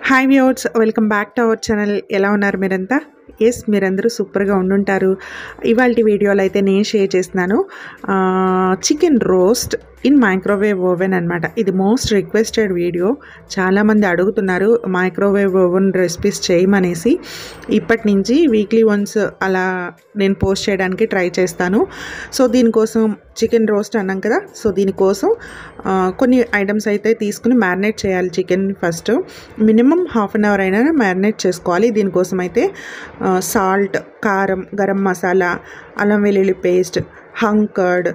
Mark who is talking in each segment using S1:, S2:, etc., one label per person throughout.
S1: hi viewers welcome back to our channel ఎలా ఉన్నారు మీరంతా ఎస్ మీరందరూ సూపర్గా ఉండుంటారు ఇవాళ వీడియోలో అయితే నేను షేర్ చేస్తున్నాను chicken roast in microwave oven అనమాట ఇది మోస్ట్ రిక్వెస్టెడ్ వీడియో చాలామంది అడుగుతున్నారు మైక్రోవేవ్ ఓవెన్ రెసిపీస్ చేయమనేసి ఇప్పటి నుంచి వీక్లీ వన్స్ అలా నేను పోస్ట్ చేయడానికి ట్రై చేస్తాను సో దీనికోసం చికెన్ రోస్ట్ అన్నాం కదా సో దీనికోసం ఆ, కొన్ని ఐటమ్స్ అయితే తీసుకుని మ్యారినేట్ చేయాలి chicken first minimum half an hour అయినా మ్యారినేట్ చేసుకోవాలి దీనికోసం అయితే సాల్ట్ కారం గరం మసాలా అల్లం వెల్లుల్లి పేస్ట్ హంకర్డ్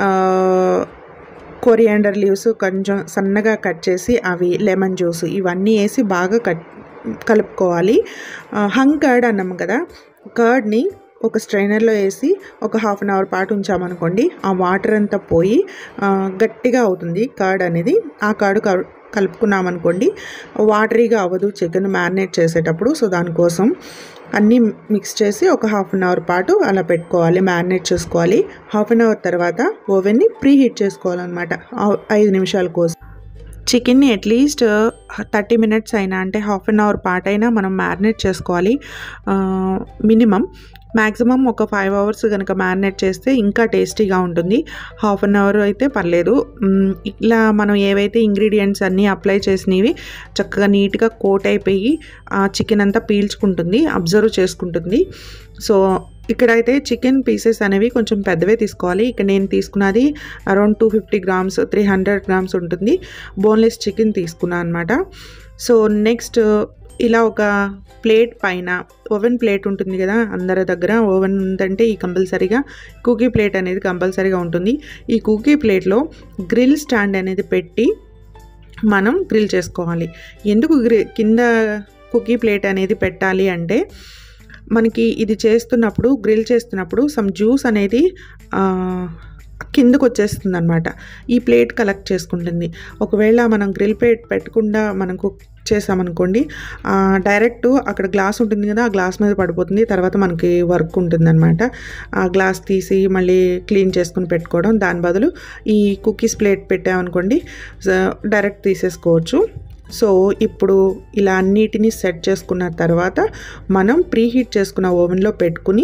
S1: కొరియాండర్ లీవ్స్ కొంచెం సన్నగా కట్ చేసి అవి లెమన్ జ్యూస్ ఇవన్నీ వేసి బాగా కట్ కలుపుకోవాలి హంగ్ కర్డ్ అన్నాము కదా కర్డ్ని ఒక స్ట్రైనర్లో వేసి ఒక హాఫ్ అన్ అవర్ పాటు ఉంచామనుకోండి ఆ వాటర్ అంతా పోయి ఆ, గట్టిగా అవుతుంది కర్డ్ అనేది ఆ కర్డ్ కల్- కలుపుకున్నామనుకోండి వాటరీగా అవ్వదు చికెన్ మ్యారినేట్ చేసేటప్పుడు సో దానికోసం అన్నీ మిక్స్ చేసి ఒక హాఫ్ అన్ అవర్ పాటు అలా పెట్టుకోవాలి మ్యారినేట్ చేసుకోవాలి హాఫ్ అన్ అవర్ తర్వాత ఓవెన్ని ప్రీ హీట్ చేసుకోవాలన్నమాట ఆ- ఐదు నిమిషాల కోసం చికెన్ని అట్లీస్ట్ థర్టీ మినిట్స్ అయినా అంటే హాఫ్ అన్ అవర్ పాటు అయినా మనం మ్యారినేట్ చేసుకోవాలి మినిమం మ్యాక్సిమం ఒక ఫైవ్ అవర్స్ కనుక మ్యారినేట్ చేస్తే ఇంకా టేస్టీగా ఉంటుంది హాఫ్ అన్ అవర్ అయితే పర్లేదు మ్, ఇలా మనం ఏవైతే ఇంగ్రీడియంట్స్ అన్నీ అప్లై చేసినవి చక్కగా నీట్గా కోట్ అయిపోయి ఆ చికెన్ అంతా పీల్చుకుంటుంది అబ్జర్వ్ చేసుకుంటుంది సో ఇక్కడైతే చికెన్ పీసెస్ అనేవి కొంచెం పెద్దవే తీసుకోవాలి ఇక్కడ నేను తీసుకున్నది around two fifty grams three hundred grams ఉంటుంది బోన్లెస్ చికెన్ తీసుకున్నాను అనమాట సో నెక్స్ట్ ఇలా ఒక ప్లేట్ పైన ఓవెన్ ప్లేట్ ఉంటుంది కదా అందరి దగ్గర ఓవెన్ ఉందంటే ఈ కంపల్సరీగా కుకీ ప్లేట్ అనేది కంపల్సరీగా ఉంటుంది ఈ కుకీ ప్లేట్లో గ్రిల్ స్టాండ్ అనేది పెట్టి మనం గ్రిల్ చేసుకోవాలి ఎందుకు గ్రి కింద కుకీ ప్లేట్ అనేది పెట్టాలి అంటే మనకి ఇది చేస్తున్నప్పుడు గ్రిల్ చేస్తున్నప్పుడు సమ్ జ్యూస్ అనేది ఆ, కిందకు వచ్చేస్తుంది అనమాట ఈ ప్లేట్ కలెక్ట్ చేసుకుంటుంది ఒకవేళ మనం గ్రిల్ ప్లేట్ పెట్టకుండా మనం కుక్ చేసామనుకోండి ఆ, డైరెక్ట్ అక్కడ గ్లాస్ ఉంటుంది కదా ఆ గ్లాస్ మీద పడిపోతుంది తర్వాత మనకి వర్క్ ఉంటుంది అనమాట ఆ గ్లాస్ తీసి మళ్ళీ క్లీన్ చేసుకుని పెట్టుకోవడం దాని బదులు ఈ కుకీస్ ప్లేట్ పెట్టామనుకోండి స- డైరెక్ట్ తీసేసుకోవచ్చు సో ఇప్పుడు ఇలా అన్నిటినీ సెట్ చేసుకున్న తర్వాత మనం ప్రీ హీట్ చేసుకున్న ఓవెన్లో పెట్టుకుని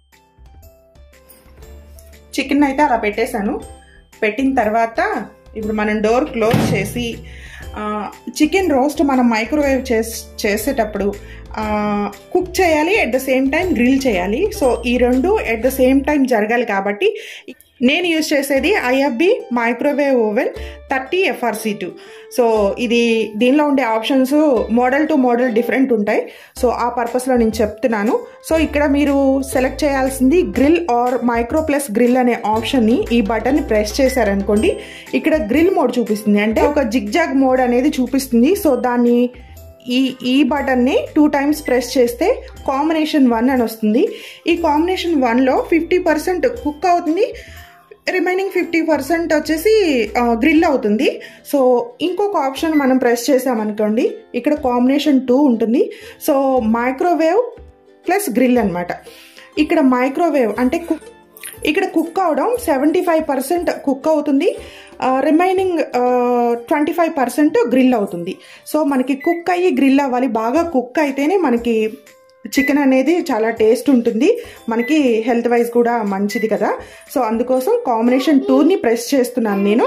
S1: చికెన్ అయితే అలా పెట్టేశాను పెట్టిన తర్వాత ఇప్పుడు మనం డోర్ క్లోజ్ చేసి చికెన్ రోస్ట్ మనం మైక్రోవేవ్ చేస్ చేసేటప్పుడు కుక్ చేయాలి at the same time grill చేయాలి సో ఈ రెండు ఎట్ ద సేమ్ టైం జరగాలి కాబట్టి నేను యూజ్ చేసేది IFB microwave oven thirty FRC two so ఇది దీనిలో ఉండే options model to model different ఉంటాయి సో ఆ పర్పస్లో నేను చెప్తున్నాను సో ఇక్కడ మీరు సెలెక్ట్ చేయాల్సింది grill or micro plus grill అనే ఆప్షన్ని ఈ బటన్ని ప్రెస్ చేశారనుకోండి ఇక్కడ గ్రిల్ మోడ్ చూపిస్తుంది అంటే ఒక జిగ్జాగ్ మోడ్ అనేది చూపిస్తుంది సో దాన్ని ఈ ఈ బటన్ని టూ టైమ్స్ ప్రెస్ చేస్తే కాంబినేషన్ వన్ అని వస్తుంది ఈ కాంబినేషన్ వన్లో ఫిఫ్టీ పర్సెంట్ కుక్ అవుతుంది రిమైనింగ్ ఫిఫ్టీ పర్సెంట్ వచ్చేసి గ్రిల్ అవుతుంది సో ఇంకొక ఆప్షన్ మనం ప్రెస్ చేసామనుకోండి ఇక్కడ కాంబినేషన్ టూ ఉంటుంది సో మైక్రోవేవ్ ప్లస్ గ్రిల్ అనమాట ఇక్కడ మైక్రోవేవ్ అంటే కుక్ ఇక్కడ కుక్ అవడం సెవెంటీ ఫైవ్ పర్సెంట్ కుక్ అవుతుంది remaining twenty five percent grill అవుతుంది సో మనకి కుక్ అయ్యి గ్రిల్ అవ్వాలి బాగా కుక్ అయితేనే మనకి చికెన్ అనేది చాలా టేస్ట్ ఉంటుంది మనకి హెల్త్ వైజ్ కూడా మంచిది కదా సో అందుకోసం కాంబినేషన్ టూని ప్రెస్ చేస్తున్నాను నేను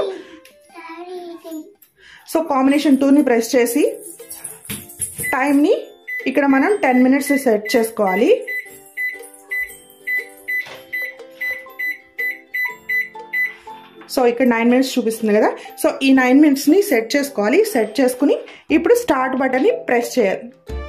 S1: సో కాంబినేషన్ టూని ప్రెస్ చేసి టైంని ఇక్కడ మనం టెన్ మినిట్స్ సెట్ చేసుకోవాలి సో ఇక్కడ నైన్ మినిట్స్ చూపిస్తుంది కదా సో ఈ నైన్ మినిట్స్ని సెట్ చేసుకోవాలి సెట్ చేసుకుని ఇప్పుడు స్టార్ట్ బటన్ని ప్రెస్ చేయాలి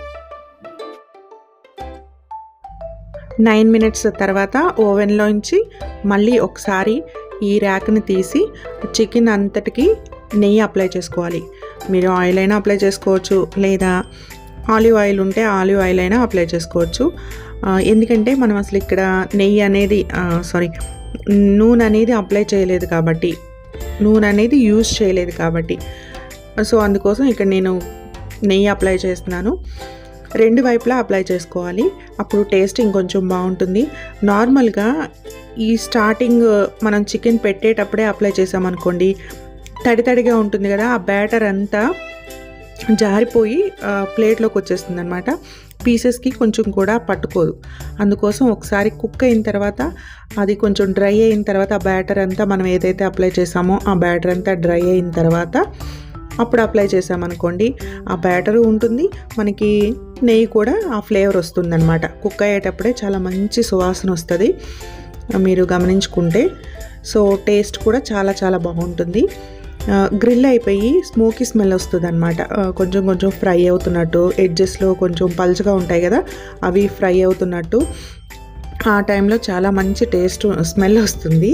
S1: నైన్ మినిట్స్ తర్వాత ఓవెన్లోంచి మళ్ళీ ఒకసారి ఈ ర్యాక్ని తీసి చికెన్ అంతటికి నెయ్యి అప్లై చేసుకోవాలి మీరు ఆయిల్ అయినా అప్లై చేసుకోవచ్చు లేదా ఆలివ్ ఆయిల్ ఉంటే ఆలివ్ ఆయిల్ అయినా అప్లై చేసుకోవచ్చు ఆ, ఎందుకంటే మనం అసలు ఇక్కడ నెయ్యి అనేది సారీ నూనె అనేది అప్లై చేయలేదు కాబట్టి నూనె అనేది యూజ్ చేయలేదు కాబట్టి సో అందుకోసం ఇక్కడ నేను నెయ్యి అప్లై చేస్తున్నాను రెండు వైపులా అప్లై చేసుకోవాలి అప్పుడు టేస్ట్ ఇంకొంచెం బాగుంటుంది నార్మల్గా ఈ స్టార్టింగ్ మనం చికెన్ పెట్టేటప్పుడే అప్లై చేసామనుకోండి తడి తడిగా ఉంటుంది కదా ఆ బ్యాటర్ అంతా జారిపోయి ఆ, ప్లేట్లోకి వచ్చేస్తుంది అనమాట పీసెస్కి కొంచెం కూడా పట్టుకోదు అందుకోసం ఒకసారి కుక్ అయిన తర్వాత అది కొంచెం డ్రై అయిన తర్వాత ఆ బ్యాటర్ అంతా మనం ఏదైతే అప్లై చేసామో ఆ బ్యాటర్ అంతా డ్రై అయిన తర్వాత అప్పుడు అప్లై చేసామనుకోండి ఆ బ్యాటర్ ఉంటుంది మనకి నెయ్యి కూడా ఆ ఫ్లేవర్ వస్తుందన్నమాట కుక్ అయ్యేటప్పుడే చాలా మంచి సువాసన వస్తుంది మీరు గమనించుకుంటే సో టేస్ట్ కూడా చాలా చాలా బాగుంటుంది గ్రిల్ అయిపోయి స్మోకీ స్మెల్ వస్తుంది అనమాట కొంచెం కొంచెం ఫ్రై అవుతున్నట్టు ఎడ్జెస్లో కొంచెం పల్చగా ఉంటాయి కదా అవి ఫ్రై అవుతున్నట్టు ఆ టైంలో చాలా మంచి టేస్ట్ స్మెల్ వస్తుంది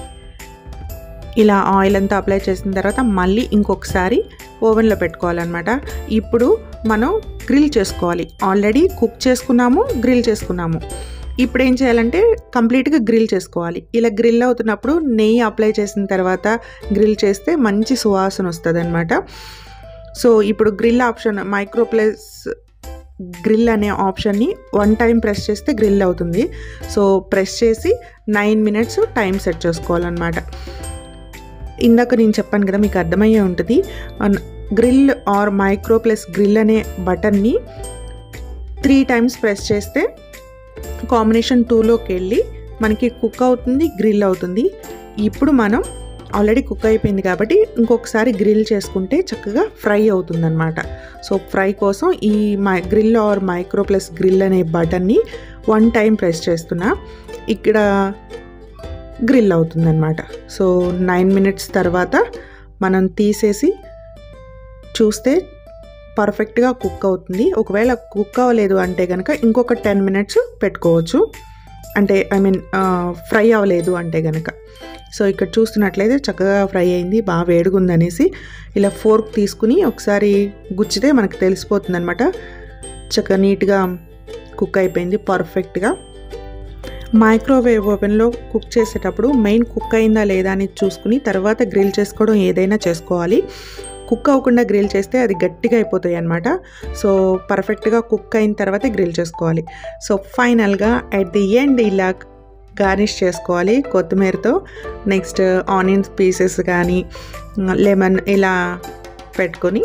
S1: ఇలా ఆయిల్ అంతా అప్లై చేసిన తర్వాత మళ్ళీ ఇంకొకసారి ఓవెన్లో పెట్టుకోవాలన్నమాట ఇప్పుడు మనం గ్రిల్ చేసుకోవాలి ఆల్రెడీ కుక్ చేసుకున్నాము గ్రిల్ చేసుకున్నాము ఇప్పుడు ఏం చేయాలంటే కంప్లీట్గా గ్రిల్ చేసుకోవాలి ఇలా గ్రిల్ అవుతున్నప్పుడు నెయ్యి అప్లై చేసిన తర్వాత గ్రిల్ చేస్తే మంచి సువాసన వస్తుంది అనమాట సో ఇప్పుడు grill option micro plus grill అనే ఆప్షన్ని వన్ టైం ప్రెస్ చేస్తే గ్రిల్ అవుతుంది సో ప్రెస్ చేసి నైన్ మినిట్స్ టైం సెట్ చేసుకోవాలన్నమాట ఇందాక నేను చెప్పాను కదా మీకు అర్థమయ్యే ఉంటుంది grill or micro plus grill అనే బటన్ని త్రీ టైమ్స్ ప్రెస్ చేస్తే కాంబినేషన్ టూలోకి వెళ్ళి మనకి కుక్ అవుతుంది గ్రిల్ అవుతుంది ఇప్పుడు మనం ఆల్రెడీ కుక్ అయిపోయింది కాబట్టి ఇంకొకసారి గ్రిల్ చేసుకుంటే చక్కగా ఫ్రై అవుతుంది అనమాట సో ఫ్రై కోసం ఈ my grill or micro plus grill అనే బటన్ని వన్ టైం ప్రెస్ చేస్తున్నా ఇక్కడ గ్రిల్ అవుతుందన్నమాట సో నైన్ మినిట్స్ తర్వాత మనం తీసేసి చూస్తే పర్ఫెక్ట్గా కుక్ అవుతుంది ఒకవేళ కుక్ అవ్వలేదు అంటే కనుక ఇంకొక టెన్ మినిట్స్ పెట్టుకోవచ్చు అంటే ఐ మీన్ ఫ్రై అవ్వలేదు అంటే కనుక సో ఇక్కడ చూస్తున్నట్లయితే చక్కగా ఫ్రై అయింది బాగా వేడిగుందనేసి ఇలా ఫోర్క్ తీసుకుని ఒకసారి గుచ్చితే మనకు తెలిసిపోతుంది అనమాట చక్కగా నీట్గా కుక్ అయిపోయింది పర్ఫెక్ట్గా మైక్రోవేవ్ ఓవెన్లో కుక్ చేసేటప్పుడు మెయిన్ కుక్ అయిందా లేదా అని చూసుకుని తర్వాత గ్రిల్ చేసుకోవడం ఏదైనా చేసుకోవాలి కుక్ అవ్వకుండా గ్రిల్ చేస్తే అది గట్టిగా అయిపోతాయి అనమాట సో పర్ఫెక్ట్గా కుక్ అయిన తర్వాతే గ్రిల్ చేసుకోవాలి సో ఫైనల్గా అట్ ది ఎండ్ ఇలా గార్నిష్ చేసుకోవాలి కొత్తిమీరతో నెక్స్ట్ ఆనియన్స్ పీసెస్ కానీ లెమన్ ఇలా పెట్టుకొని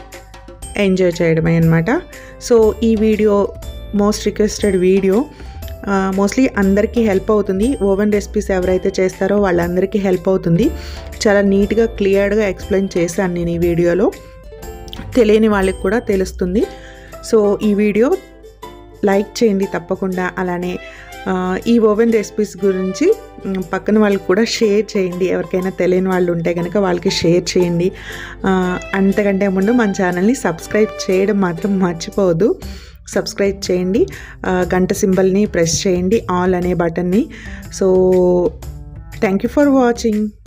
S1: ఎంజాయ్ చేయడమే అనమాట సో ఈ video most requested video mostly అందరికీ హెల్ప్ అవుతుంది ఓవెన్ రెసిపీస్ ఎవరైతే చేస్తారో వాళ్ళందరికీ హెల్ప్ అవుతుంది చాలా నీట్గా క్లియర్గా ఎక్స్ప్లెయిన్ చేశాను నేను ఈ వీడియోలో తెలియని వాళ్ళకి కూడా తెలుస్తుంది సో ఈ వీడియో లైక్ చేయండి తప్పకుండా అలానే ఆ, ఈ ఓవెన్ రెసిపీస్ గురించి మ్, పక్కన వాళ్ళకి కూడా షేర్ చేయండి ఎవరికైనా తెలియని వాళ్ళు ఉంటే కనుక వాళ్ళకి షేర్ చేయండి ఆ, అంతకంటే ముందు మన ఛానల్ని సబ్స్క్రైబ్ చేయడం మాత్రం మర్చిపోవద్దు సబ్స్క్రైబ్ చేయండి ఆ, గంట సింబల్ని ప్రెస్ చేయండి ఆల్ అనే బటన్ని so thank you for watching